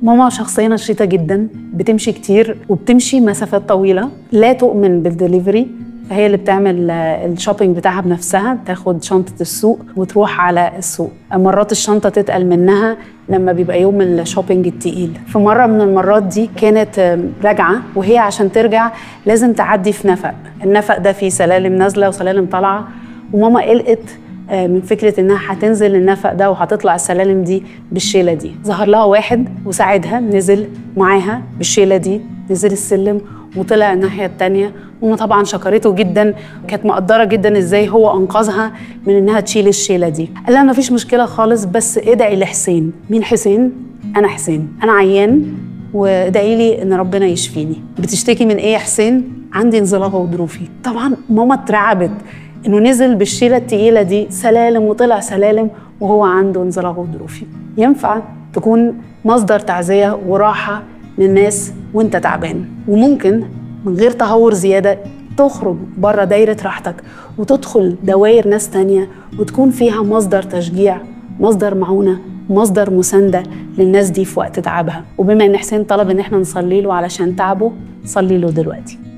ماما شخصية نشيطة جدا بتمشي كتير وبتمشي مسافات طويلة لا تؤمن بالدليفري فهي اللي بتعمل آه، الشوبينج بتاعها بنفسها تاخد شنطة السوق وتروح على السوق مرات الشنطة تتقل منها لما بيبقى يوم الشوبينج التقيل في مرة من المرات دي كانت آم، راجعة وهي عشان ترجع لازم تعدي في نفق النفق ده فيه سلالم نازلة وسلالم طالعة وماما قلقت آه، من فكرة إنها هتنزل النفق ده وهتطلع السلالم دي بالشيلة دي ظهر لها واحد وساعدها نزل معاها بالشيلة دي نزل السلم وطلع الناحية التانية ماما طبعا شكرته جدا كانت مقدرة جدا ازاي هو أنقذها من إنها تشيل الشيلة دي قال لها مفيش مشكلة خالص بس ادعي لحسين مين حسين؟ أنا حسين أنا عيان وادعي لي ان ربنا يشفيني بتشتكي من ايه يا حسين عندي انزلاق غضروفي طبعا ماما اترعبت انه نزل بالشيله التقيله دي سلالم وطلع سلالم وهو عنده انزلاق غضروفي ينفع تكون مصدر تعزيه وراحه للناس وانت تعبان وممكن من غير تهور زياده تخرج بره دايره راحتك وتدخل دوائر ناس تانية وتكون فيها مصدر تشجيع مصدر معونه مصدر مسانده للناس دي في وقت تعبها وبما ان حسين طلب ان احنا نصلي له علشان تعبه صلي له دلوقتي